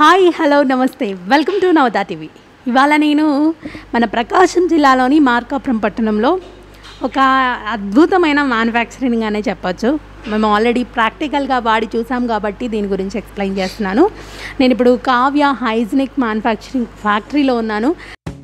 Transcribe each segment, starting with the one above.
Hi hello నమస్తే welcome to Navatha TV ఇవాళ నేను మన ప్రకాశం జిల్లాలోని మార్కాపురం పట్టణంలో ఒక అద్భుతమైన మ్యానుఫ్యాక్చరింగ్ అనే చెప్పొచ్చు మేము ఆల్రెడీ ప్రాక్టికల్గా వాడి చూసాం కాబట్టి దీని గురించి ఎక్స్ప్లెయిన్ చేస్తున్నాను నేను ఇప్పుడు కావ్య హైజినిక్ మ్యానుఫ్యాక్చరింగ్ ఫ్యాక్టరీలో ఉన్నాను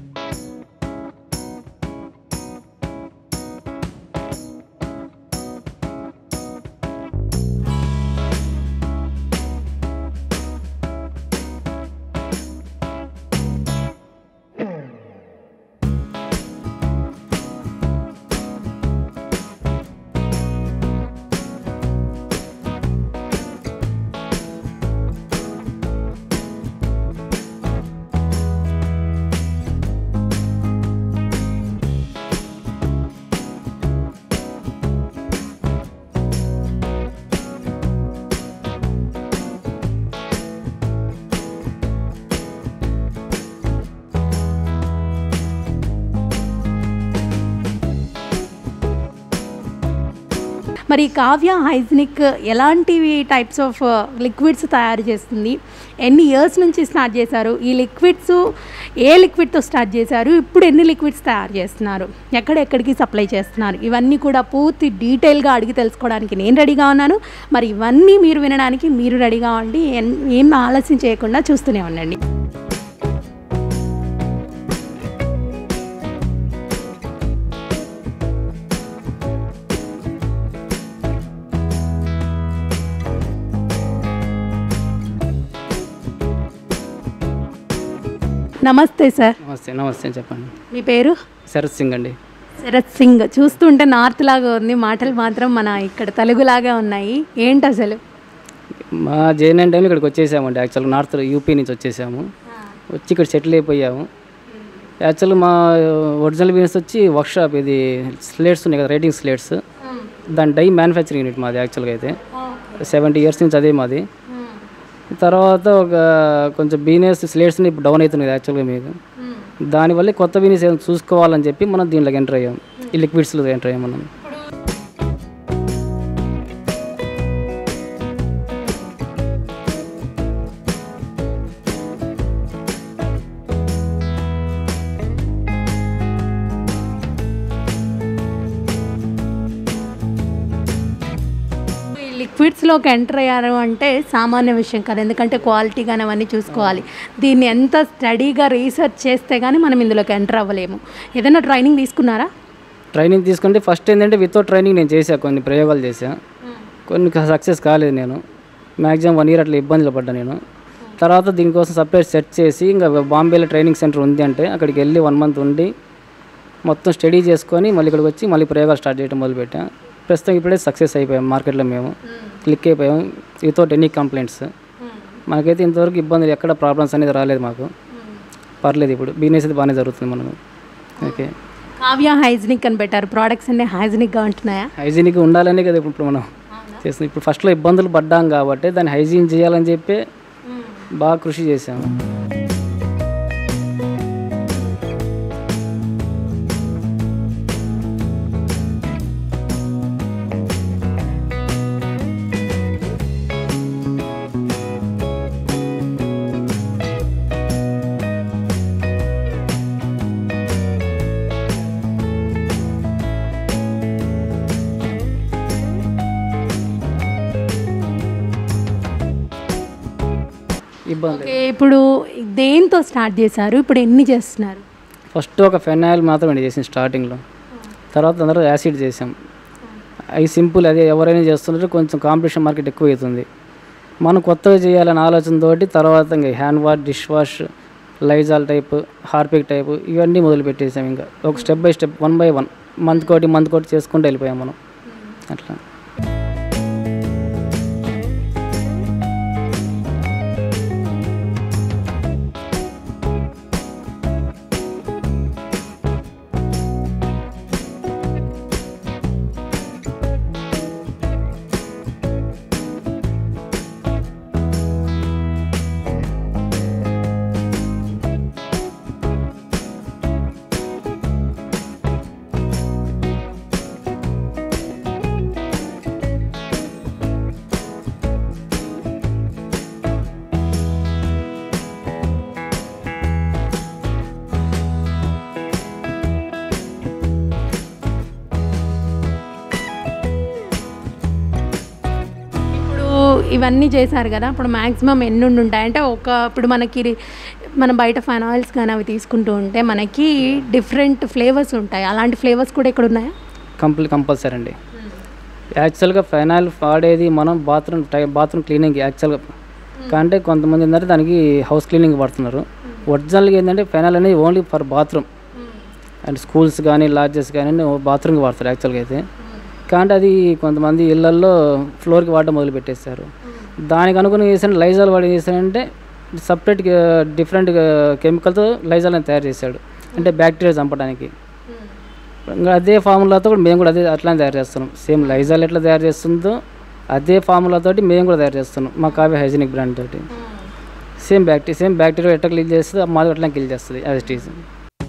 మరి కావ్య హైజినిక్ ఎలాంటివి టైప్స్ ఆఫ్ లిక్విడ్స్ తయారు చేస్తుంది ఎన్ని ఇయర్స్ నుంచి స్టార్ట్ చేశారు ఈ లిక్విడ్స్ ఏ లిక్విడ్తో స్టార్ట్ చేశారు ఇప్పుడు ఎన్ని లిక్విడ్స్ తయారు చేస్తున్నారు ఎక్కడెక్కడికి సప్లై చేస్తున్నారు ఇవన్నీ కూడా పూర్తి డీటెయిల్గా అడిగి తెలుసుకోవడానికి నేను రెడీగా ఉన్నాను మరి ఇవన్నీ మీరు వినడానికి మీరు రెడీగా ఉండి ఎన్- ఏం ఆలస్యం చేయకుండా చూస్తూనే ఉండండి నమస్తే సార్ నమస్తే నమస్తే చెప్పండి మీ పేరు శరత్ సింగ్ అండి శరత్ సింగ్ చూస్తుంటే నార్త్ లాగా ఉంది మాటలు మాత్రం మన ఇక్కడ తెలుగులాగా ఉన్నాయి ఏంటి అసలు మా జేఎన్ఎన్ టైంలో ఇక్కడికి వచ్చేసామండి యాక్చువల్గా నార్త్ యూపీ నుంచి వచ్చేసాము వచ్చి ఇక్కడ సెటిల్ అయిపోయాము యాక్చువల్గా మా ఒరిజినల్ బిజినెస్ వచ్చి వర్క్షాప్ ఇది స్లేట్స్ ఉన్నాయి కదా రైటింగ్ స్లేట్స్ దాని డై మ్యానుఫ్యాక్చరింగ్ యూనిట్ మాది యాక్చువల్గా అయితే సెవెంటీ ఇయర్స్ నుంచి అదే మాది తర్వాత ఒక కొంచెం బిజినెస్ స్లేట్స్ ఇప్పుడు డౌన్ అవుతుంది యాక్చువల్గా మీకు దానివల్ల కొత్త బిజినెస్ ఏదైనా చూసుకోవాలని చెప్పి మనం దీంట్లోకి ఎంటర్ అయ్యాం ఈ లిక్విడ్స్లో ఎంటర్ అయ్యాం మనం ఈ లిక్విడ్స్లోకి ఎంటర్ అయ్యారు అంటే సామాన్య విషయం కాదు ఎందుకంటే క్వాలిటీ కానీ అవన్నీ చూసుకోవాలి దీన్ని ఎంత స్టడీగా రీసెర్చ్ చేస్తే కానీ మనం ఇందులోకి ఎంటర్ అవ్వలేము ఏదైనా ట్రైనింగ్ తీసుకున్నారా ట్రైనింగ్ తీసుకుంటే ఫస్ట్ ఏంటంటే వితౌట్ ట్రైనింగ్ నేను చేసా కొన్ని ప్రయోగాలు చేసా కొన్ని సక్సెస్ కాలేదు నేను మ్యాక్సిమం వన్ ఇయర్ అట్లా ఇబ్బందులు పడ్డా నేను తర్వాత దీనికోసం సపరేట్ సెట్ చేసి ఇంకా బాంబేలో ట్రైనింగ్ సెంటర్ ఉంది అంటే అక్కడికి వెళ్ళి వన్ మంత్ ఉండి మొత్తం స్టడీ చేసుకొని మళ్ళీ ఇక్కడికి వచ్చి మళ్ళీ ప్రయోగాలు స్టార్ట్ చేయడం మొదలుపెట్టాం ప్రస్తుతం ఇప్పుడే సక్సెస్ అయిపోయాం మార్కెట్లో మేము క్లిక్ అయిపోయాం వితౌట్ ఎనీ కంప్లైంట్స్ మాకైతే ఇంతవరకు ఇబ్బందులు ఎక్కడ ప్రాబ్లమ్స్ అనేది రాలేదు మాకు పర్లేదు ఇప్పుడు బిజినెస్ అయితే బాగానే జరుగుతుంది మనకు ఓకే కావ్య హైజినిక్ అని పెట్టారు ప్రోడక్ట్స్ అన్నీ హైజినిక్గా ఉంటున్నాయా హైజీనిక్గా ఉండాలనే కదా ఇప్పుడు మనం చేస్తున్నాం ఇప్పుడు ఫస్ట్లో ఇబ్బందులు పడ్డాం కాబట్టి దాన్ని హైజీన్ చేయాలని చెప్పి బాగా కృషి చేసాము ఇబ్బంది ఓకే ఇప్పుడు దేంతో స్టార్ట్ చేశారు ఇప్పుడు ఎన్ని చేస్తున్నారు ఫస్ట్ ఒక ఫెనాయిల్ మాత్రమే చేసాం స్టార్టింగ్లో తర్వాత అందరూ యాసిడ్ చేసాం అవి సింపుల్ అదే ఎవరైనా చేస్తుంటే కొంచెం కాంపిటీషన్ మార్కెట్ ఎక్కువ అవుతుంది మనం కొత్తగా చేయాలనే ఆలోచనతోటి తర్వాత ఇంకా hand wash dish wash Lysol type Harpic type ఇవన్నీ మొదలు పెట్టేసాం ఇంకా ఒక step by step one by one month కోటి మంత్ కోటి చేసుకుంటూ వెళ్ళిపోయాం మనం అట్లా ఇవన్నీ చేశారు కదా ఇప్పుడు మ్యాక్సిమం ఎన్ని ఉండి ఉంటాయి అంటే ఒక ఇప్పుడు మనకి రి- మనం బయట ఫైనాయిల్స్ కానీ అవి తీసుకుంటూ ఉంటే మనకి డిఫరెంట్ ఫ్లేవర్స్ ఉంటాయి అలాంటి ఫ్లేవర్స్ కూడా ఇక్కడ ఉన్నాయా కంప్లీట్ కంపల్సరీ అండి యాక్చువల్గా ఫైనాల్ వాడేది మనం బాత్రూమ్ టై బాత్రూమ్ క్లీనింగ్ యాక్చువల్గా అంటే కొంతమంది ఏంటంటే దానికి హౌస్ క్లీనింగ్ పడుతున్నారు ఒరిజినల్గా ఏంటంటే ఫైనాల్ అనేది only for bathroom and schools కానీ లాడ్జెస్ కానీ బాత్రూమ్కి వాడతారు యాక్చువల్గా అయితే కానీ అది కొంతమంది ఇళ్ళల్లో ఫ్లోర్కి వాడడం మొదలు పెట్టేస్తారు దానికి అనుకుని చేసిన లైజాల్ వాడు ఏం చేశాడంటే సపరేట్ డిఫరెంట్ కెమికల్తో లైజాల్ అని తయారు చేశాడు అంటే బ్యాక్టీరియా చంపడానికి ఇంకా అదే ఫార్ములాతో కూడా మేము కూడా అదే అట్లానే తయారు చేస్తున్నాం సేమ్ లైజాల్ ఎట్లా తయారు చేస్తుందో అదే ఫార్ములాతోటి మేము కూడా తయారు చేస్తున్నాం మా కావ్య హైజీనిక్ బ్రాండ్ తోటి సేమ్ బ్యాక్టీరియా సేమ్ బ్యాక్టీరియా ఎట్లా క్లీన్ చేస్తుంది మాది అట్లా క్లీన్ చేస్తుంది యాజ్ ఇట్ ఈజ్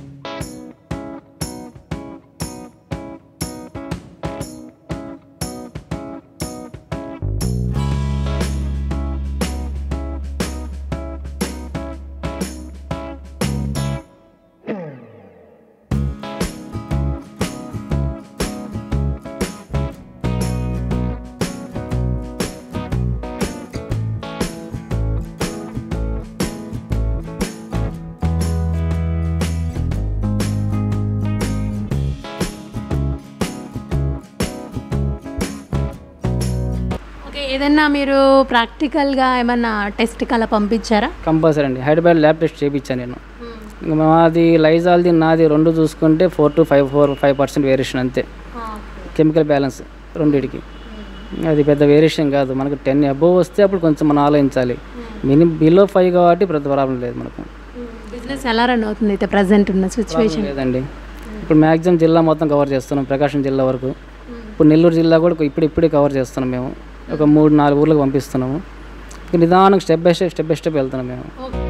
ఓకే ఏదన్నా మీరు ప్రాక్టికల్గా ఏమన్నా టెస్ట్కి అలా పంపించారా కంపల్సరీ అండి హైదరాబాద్ ల్యాబ్ టెస్ట్ చేయించాను నేను ఇంకా మాది లైజాల్ది నాది రెండు చూసుకుంటే four to five four five percent variation అంతే కెమికల్ బ్యాలెన్స్ రెండిటికి అది పెద్ద వేరియేషన్ కాదు మనకు టెన్ అబోవ్ వస్తే అప్పుడు కొంచెం మనం ఆలోచించాలి మినిమం బిలో ఫైవ్ కాబట్టి పెద్ద ప్రాబ్లం లేదు మనకు బిజినెస్ ఎలా రన్ అవుతుంది అయితే ప్రజెంట్ ఉన్న సిచ్యువేషన్ లేదండి ఇప్పుడు మ్యాక్సిమం జిల్లా మొత్తం కవర్ చేస్తున్నాం ప్రకాశం జిల్లా వరకు ఇప్పుడు నెల్లూరు జిల్లా కూడా ఇప్పుడు ఇప్పుడే కవర్ చేస్తున్నాం మేము ఒక మూడు నాలుగు ఊర్లకు పంపిస్తున్నాము ఇక నిదానంగా step by step step by step వెళ్తున్నాం మేము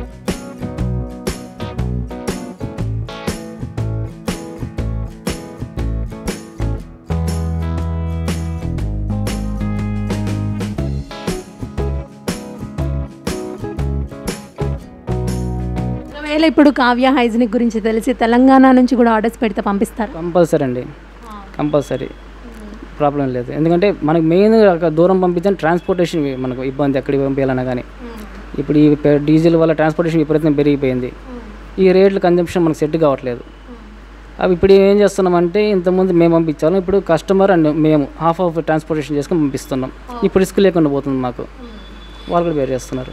ఒకవేళ ఇప్పుడు కావ్య హైజినిక్ గురించి తెలిసి తెలంగాణ నుంచి కూడా ఆర్డర్స్ పెడితే పంపిస్తారు కంపల్సరీ అండి కంపల్సరీ ప్రాబ్లం లేదు ఎందుకంటే మనకు మెయిన్ దూరం పంపించని ట్రాన్స్పోర్టేషన్ మనకు ఇబ్బంది ఎక్కడికి పంపించాలన్నా కానీ ఇప్పుడు ఈ పె- డీజిల్ వల్ల ట్రాన్స్పోర్టేషన్ విపరీతం పెరిగిపోయింది ఈ రేట్ల కన్జంప్షన్ మనకు సెట్ కావట్లేదు అవి ఇప్పుడు ఏం చేస్తున్నామంటే ఇంతకుముందు మేము పంపించాము ఇప్పుడు కస్టమర్ అండ్ మేము హాఫ్ ఆఫ్ ట్రాన్స్పోర్టేషన్ చేసుకొని పంపిస్తున్నాం ఇప్పుడు రిస్క్ లేకుండా పోతుంది మాకు వాళ్ళు కూడా వేరు చేస్తున్నారు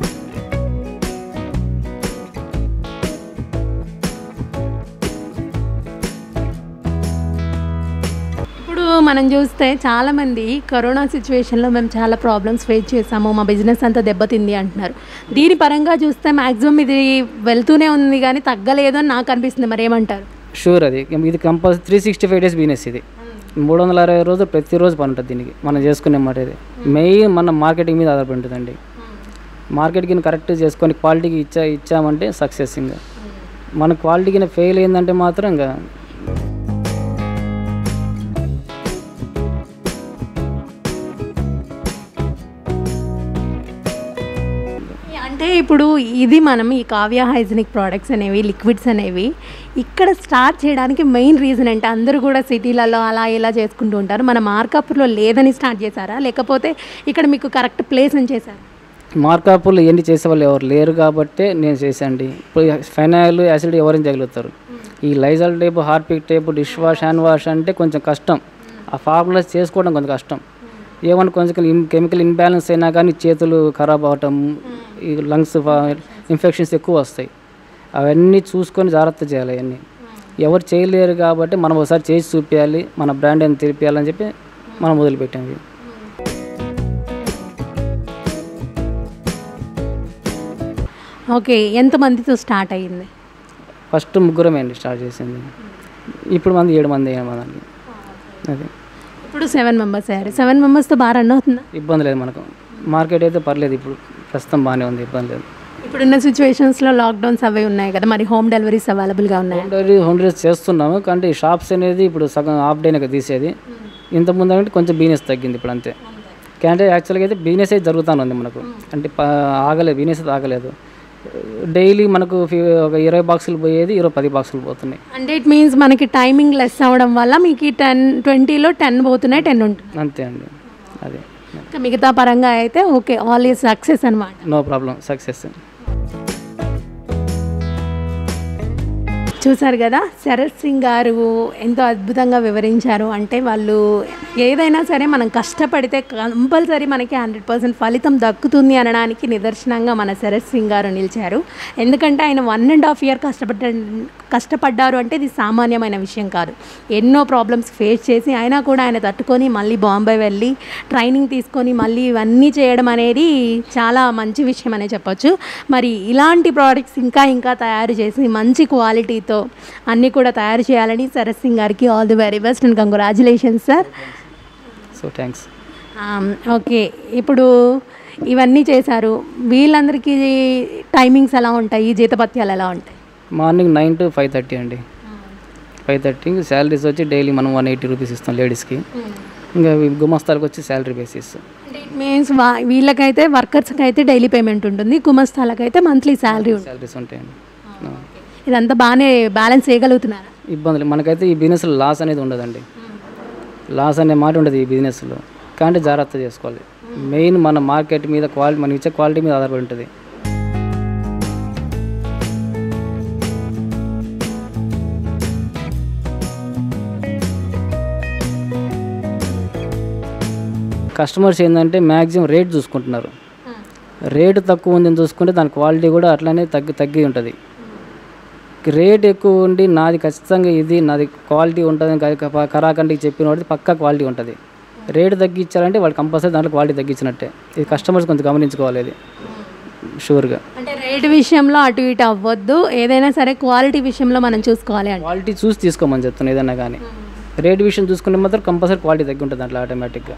ఇప్పుడు మనం చూస్తే చాలామంది కరోనా సిచ్యువేషన్లో మేము చాలా ప్రాబ్లమ్స్ ఫేస్ చేసాము మా బిజినెస్ అంతా దెబ్బతింది అంటున్నారు దీని పరంగా చూస్తే మ్యాక్సిమం ఇది వెళ్తూనే ఉంది కానీ తగ్గలేదు అని నాకు అనిపిస్తుంది మరి ఏమంటారు షూర్ అది ఇది compulsory three sixty five days business ఇది మూడు వందల అరవై రోజులు ప్రతిరోజు పని ఉంటుంది దీనికి మనం చేసుకునే మాట ఇది మెయిన్ మన మార్కెటింగ్ మీద ఆధారపడి ఉంటుందండి మార్కెట్కి కరెక్ట్ చేసుకొని క్వాలిటీకి ఇచ్చా ఇచ్చామంటే సక్సెస్ ఇంకా మన క్వాలిటీకి ఫెయిల్ అయిందంటే మాత్రం ఇంకా అంటే ఇప్పుడు ఇది మనం ఈ కావ్య హైజినిక్ ప్రోడక్ట్స్ అనేవి లిక్విడ్స్ అనేవి ఇక్కడ స్టార్ట్ చేయడానికి మెయిన్ రీజన్ అంటే అందరూ కూడా సిటీలలో అలా ఇలా చేసుకుంటూ ఉంటారు మన మార్కాపూర్లో లేదని స్టార్ట్ చేశారా లేకపోతే ఇక్కడ మీకు కరెక్ట్ ప్లేస్ అని చేశారు మార్కాపులు ఎన్ని చేసేవాళ్ళు ఎవరు లేరు కాబట్టే నేను చేశాండి ఇప్పుడు ఫైనాయిల్ యాసిడ్ ఎవరైనా తగులుతారు ఈ Lysol type Harpic type dish wash hand wash అంటే కొంచెం కష్టం ఆ ఫార్ములాస్ చేసుకోవడం కొంచెం కష్టం ఏమన్నా కొంచెం ఇన్ కెమికల్ ఇన్బ్యాలెన్స్ అయినా కానీ చేతులు ఖరాబ్ అవటం ఈ లంగ్స్ ఇన్ఫెక్షన్స్ ఎక్కువ వస్తాయి అవన్నీ చూసుకొని జాగ్రత్త చేయాలి అవన్నీ ఎవరు చేయలేరు కాబట్టి మనం ఒకసారి చేసి చూపించాలి మన బ్రాండ్ అని తెలిపించాలని చెప్పి మనం మొదలుపెట్టాము ఇవి. ఓకే ఎంతమందితో స్టార్ట్ అయ్యింది ఫస్ట్ ముగ్గురమే అండి స్టార్ట్ చేసింది ఇప్పుడు మంది ఏడు మంది అయిన మంది అది ఇప్పుడు సెవెన్ మెంబర్స్ అయ్యారు సెవెన్ మెంబర్స్తో బాగా రన్ అవుతుందా ఇబ్బంది లేదు మనకు మార్కెట్ అయితే పర్లేదు ఇప్పుడు ప్రస్తుతం బాగానే ఉంది ఇబ్బంది లేదు ఇప్పుడున్న సిచ్యువేషన్స్లో లాక్డౌన్స్ అవి ఉన్నాయి కదా మరి హోమ్ డెలివరీస్ అవైలబుల్గా ఉన్నాయి హోమ్ డెలివరీ హోమ్ డెలివరీ చేస్తున్నాము కానీ ఈ షాప్స్ అనేది ఇప్పుడు సగం హాఫ్ డేనే కదా తీసేది ఇంతకుముందు అంటే కొంచెం బిజినెస్ తగ్గింది ఇప్పుడు అంతే అంటే యాక్చువల్గా అయితే బిజినెస్ అయితే జరుగుతూనే ఉంది మనకు అంటే ప- ఆగలేదు బిజినెస్ అయితే ఆగలేదు డైలీ మనకు ఫి- ఒక ఇరవై బాక్సులు పోయేది ఇరవై పది బాక్సులు పోతున్నాయి అంటే ఇట్ మీన్స్ మనకి టైమింగ్ లెస్ అవ్వడం వల్ల మీకు టెన్ ట్వంటీలో టెన్ పోతున్నాయి టెన్ ఉంటుంది అంతే అండి అదే ఇంకా మిగతా పరంగా అయితే ఓకే ఆల్ ఈజ్ సక్సెస్ అనమాట నో ప్రాబ్లం సక్సెస్ చూసారు కదా శరత్ సింగ్ గారు ఎంతో అద్భుతంగా వివరించారు అంటే వాళ్ళు ఏదైనా సరే మనం కష్టపడితే కంపల్సరీ మనకి హండ్రెడ్ పర్సెంట్ ఫలితం దక్కుతుంది అనడానికి నిదర్శనంగా మన శరత్ సింగ్ గారు నిలిచారు ఎందుకంటే ఆయన వన్ అండ్ హాఫ్ ఇయర్ కష్టపడ్డ కష్టపడ్డారు అంటే ఇది సామాన్యమైన విషయం కాదు ఎన్నో ప్రాబ్లమ్స్ ఫేస్ చేసి అయినా కూడా ఆయన తట్టుకొని మళ్ళీ బాంబే వెళ్ళి ట్రైనింగ్ తీసుకొని మళ్ళీ ఇవన్నీ చేయడం అనేది చాలా మంచి విషయం అనే చెప్పొచ్చు మరి ఇలాంటి ప్రోడక్ట్స్ ఇంకా ఇంకా తయారు చేసి మంచి క్వాలిటీతో అన్నీ కూడా తయారు చేయాలని శరత్ సింగ్ గారికి all the very best and congratulations sir so thanks okay ఇప్పుడు ఇవన్నీ చేశారు వీళ్ళందరికీ టైమింగ్స్ ఎలా ఉంటాయి జీతపత్యాలు ఎలా ఉంటాయి morning nine to five thirty అండి ఫైవ్ థర్టీ శాలరీస్ వచ్చి డైలీ మనం వన్ ఎయిటీ రూపీస్ ఇస్తాం లేడీస్కి ఇంకా గుమస్తాలకు వచ్చి శాలరీ బేసిస్ అంటే ఇట్ మీన్స్ వీళ్ళకైతే వర్కర్స్కి అయితే డైలీ పేమెంట్ ఉంటుంది గుమస్తాలకైతే మంత్లీ శాలరీ ఉంటుంది శాలరీస్ ఉంటాయండి ఇదంతా బాగానే బ్యాలెన్స్ చేయగలుగుతున్నారా ఇబ్బందులు మనకైతే ఈ బిజినెస్లో లాస్ అనేది ఉండదండి లాస్ అనే మాట ఉండదు ఈ బిజినెస్లో కానీ జాగ్రత్త చేసుకోవాలి మెయిన్ మన మార్కెట్ మీద క్వాలిటీ మనం ఇచ్చే క్వాలిటీ మీద ఆధారపడి ఉంటుంది కస్టమర్స్ ఏంటంటే మ్యాక్సిమం రేట్ చూసుకుంటున్నారు రేటు తక్కువ ఉందని చూసుకుంటే దాని క్వాలిటీ కూడా అట్లానే తగ్గి తగ్గి ఉంటుంది రేట్ ఎక్కువ ఉండి నాది ఖచ్చితంగా ఇది నాది క్వాలిటీ ఉంటుంది కరాకండికి చెప్పిన వాడిది పక్కా క్వాలిటీ ఉంటుంది రేటు తగ్గించాలంటే వాళ్ళు కంపల్సరీ దాంట్లో క్వాలిటీ తగ్గించినట్టే ఇది కస్టమర్స్ కొంచెం గమనించుకోవాలి ఇది షూర్గా అంటే రేట్ విషయంలో అటు ఇటు అవ్వద్దు ఏదైనా సరే క్వాలిటీ విషయంలో మనం చూసుకోవాలి అంటే క్వాలిటీ చూసి తీసుకోమని చెప్తాను ఏదైనా కానీ రేట్ విషయం చూసుకుంటే మాత్రం కంపల్సరీ క్వాలిటీ తగ్గి ఉంటుంది దాంట్లో ఆటోమేటిక్గా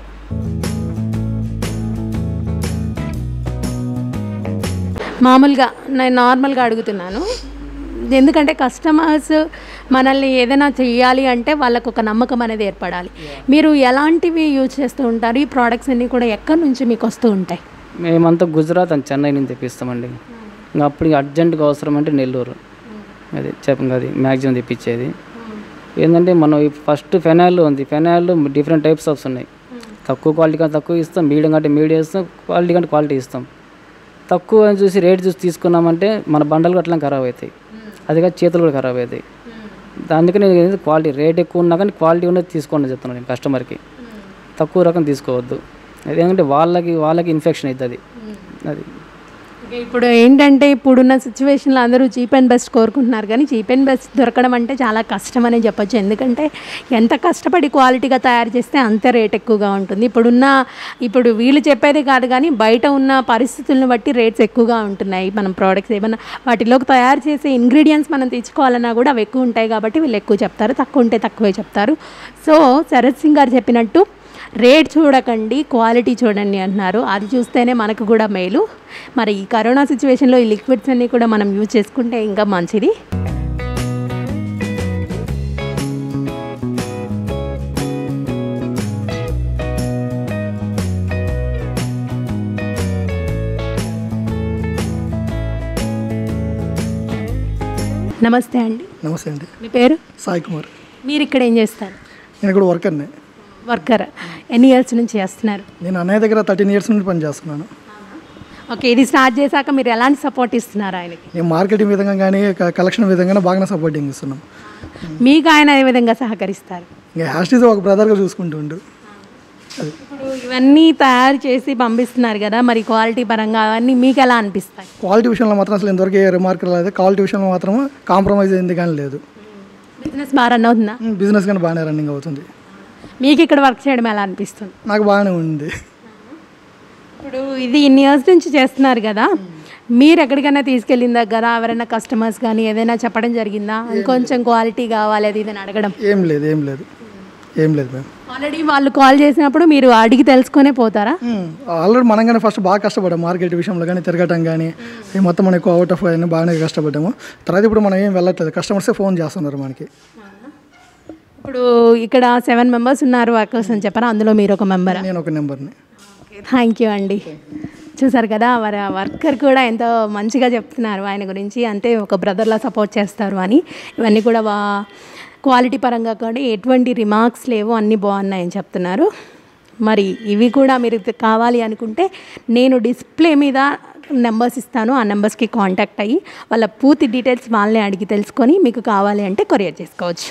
మామూలుగా నేను నార్మల్గా అడుగుతున్నాను ఎందుకంటే కస్టమర్స్ మనల్ని ఏదైనా చేయాలి అంటే వాళ్ళకు ఒక నమ్మకం అనేది ఏర్పడాలి మీరు ఎలాంటివి యూజ్ చేస్తూ ఉంటారు ఈ ప్రోడక్ట్స్ అన్నీ కూడా ఎక్కడి నుంచి మీకు వస్తూ ఉంటాయి మేమంతా గుజరాత్ అండ్ చెన్నై నుంచి తెప్పిస్తామండి ఇంకా అప్పుడు అర్జెంటుగా అవసరం అంటే నెల్లూరు అది చెప్పండి అది మ్యాక్సిమం తెప్పించేది ఏంటంటే మనం ఈ ఫస్ట్ ఫెనాయిల్ ఉంది ఫెనాయిల్ డిఫరెంట్ టైప్స్ ఆఫ్స్ ఉన్నాయి తక్కువ క్వాలిటీ కంటే తక్కువ ఇస్తాం మీడియం కంటే మీడియం ఇస్తాం క్వాలిటీ కంటే క్వాలిటీ ఇస్తాం తక్కువ అని చూసి రేట్ చూసి తీసుకున్నామంటే మన బండలు అట్లా ఖరాబ్ అవుతాయి అది కాదు చేతులు కూడా ఖరాబ్ అవుతాయి అందుకని నేను క్వాలిటీ రేట్ ఎక్కువ ఉన్నా కానీ క్వాలిటీ ఉన్నది తీసుకోండి చెప్తున్నాను నేను కస్టమర్కి తక్కువ రకం తీసుకోవద్దు అదేంటంటే వాళ్ళకి వాళ్ళకి ఇన్ఫెక్షన్ అవుతుంది అది ఓకే, ఇప్పుడు ఏంటంటే ఇప్పుడున్న సిచ్యువేషన్లో అందరూ చీప్ అండ్ బెస్ట్ కోరుకుంటున్నారు కానీ చీప్ అండ్ బెస్ట్ దొరకడం అంటే చాలా కష్టం అనే చెప్పొచ్చు ఎందుకంటే ఎంత కష్టపడి క్వాలిటీగా తయారు చేస్తే అంతే రేట్ ఎక్కువగా ఉంటుంది ఇప్పుడున్న ఇప్పుడు వీళ్ళు చెప్పేది కాదు కానీ బయట ఉన్న పరిస్థితులను బట్టి రేట్స్ ఎక్కువగా ఉంటున్నాయి మనం ప్రోడక్ట్స్ ఏమన్నా వాటిలోకి తయారు చేసే ఇంగ్రీడియంట్స్ మనం తెచ్చుకోవాలన్నా కూడా అవి ఎక్కువ ఉంటాయి కాబట్టి వీళ్ళు ఎక్కువ చెప్తారు తక్కువ ఉంటే తక్కువే చెప్తారు సో శరత్ సింగ్ గారు చెప్పినట్టు రేట్ చూడకండి క్వాలిటీ చూడండి అంటున్నారు అది చూస్తేనే మనకు కూడా మేలు మరి ఈ కరోనా సిచ్యువేషన్లో ఈ లిక్విడ్స్ అన్నీ కూడా మనం యూజ్ చేసుకుంటే ఇంకా మంచిది నమస్తే అండి నమస్తే అండి మీ పేరు సాయి కుమార్ మీరు ఇక్కడ ఏం చేస్తారు నేను ఇక్కడ వర్కర్ని వర్కర్ ఎన్ని ఇయర్స్ నుంచి చేస్తున్నారు నేను అన్నయ్య దగ్గర థర్టీన్ ఇయర్స్ నుండి పనిచేస్తున్నాను ఓకే ఇది స్టార్ట్ చేశాక మీరు ఎలాంటి సపోర్ట్ ఇస్తున్నారు ఆయనకి నేను మార్కెటింగ్ విధంగా కానీ కలెక్షన్ విధంగా బాగానే సపోర్టింగ్ ఇస్తున్నాం మీకు ఆయన ఏ విధంగా సహకరిస్తారు ఇంకా హ్యాస్టీస్ ఒక బ్రదర్గా చూసుకుంటుండు అది ఇప్పుడు ఇవన్నీ తయారు చేసి పంపిస్తున్నారు కదా మరి క్వాలిటీ పరంగా అవన్నీ మీకు ఎలా అనిపిస్తాయి క్వాలిటీ విషయంలో మాత్రం అసలు ఇంతవరకు ఏ రిమార్క్ లేదు క్వాలిటీ విషయంలో మాత్రం కాంప్రమైజ్ అయింది కానీ లేదు బిజినెస్ బాగా రన్ అవుతుందా బిజినెస్ కానీ బాగానే రన్నింగ్ అవుతుంది మీకు ఇక్కడ వర్క్ చేయడం ఎలా అనిపిస్తుంది నాకు బాగానే ఉంది ఇప్పుడు ఇది ఇన్ని ఇయర్స్ నుంచి చేస్తున్నారు కదా మీరు ఎక్కడికైనా తీసుకెళ్ళిన దగ్గర ఎవరైనా కస్టమర్స్ కానీ ఏదైనా చెప్పడం జరిగిందా ఇంకొంచెం క్వాలిటీ కావాలి అది ఇదని అడగడం ఏం లేదు ఏం లేదు ఏం లేదు మేము ఆల్రెడీ వాళ్ళు కాల్ చేసినప్పుడు మీరు అడిగి తెలుసుకొనే పోతారా ఆల్రెడీ మనం కానీ ఫస్ట్ బాగా కష్టపడ్డాం మార్కెట్ విషయంలో కానీ తిరగటం కానీ ఈ మొత్తం మనం ఎక్కువ అవుట్ ఆఫ్ అయినా బాగానే కష్టపడ్డాము తర్వాత ఇప్పుడు మనం ఏం వెళ్ళట్లేదు కస్టమర్సే ఫోన్ చేస్తున్నారు మనకి ఇప్పుడు ఇక్కడ సెవెన్ మెంబర్స్ ఉన్నారు వర్కర్స్ అని చెప్పారా అందులో మీరు ఒక మెంబరా నేను ఒక నెంబర్ని థ్యాంక్ యూ అండి చూసారు కదా వారి వర్కర్ కూడా ఎంతో మంచిగా చెప్తున్నారు ఆయన గురించి అంటే ఒక బ్రదర్లా సపోర్ట్ చేస్తారు అని ఇవన్నీ కూడా వా క్వాలిటీ పరంగా కూడా ఎటువంటి రిమార్క్స్ లేవు అన్నీ బాగున్నాయని చెప్తున్నారు మరి ఇవి కూడా మీరు కావాలి అనుకుంటే నేను డిస్ప్లే మీద నెంబర్స్ ఇస్తాను ఆ నెంబర్స్కి కాంటాక్ట్ అయ్యి వాళ్ళ పూర్తి డీటెయిల్స్ వాళ్ళని అడిగి తెలుసుకొని మీకు కావాలి అంటే కొరియర్ చేసుకోవచ్చు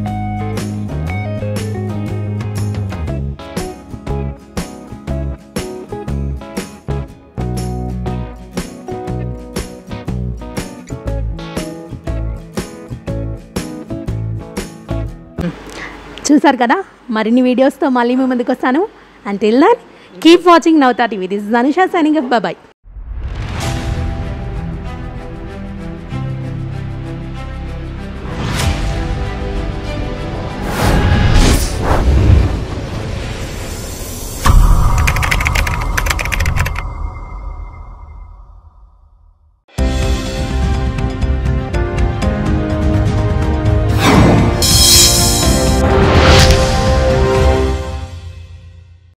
చూసారు కదా మరిన్ని వీడియోస్తో మళ్ళీ మీ ముందుకు వస్తాను until then keep watching Navatha TV this Anusha signing bye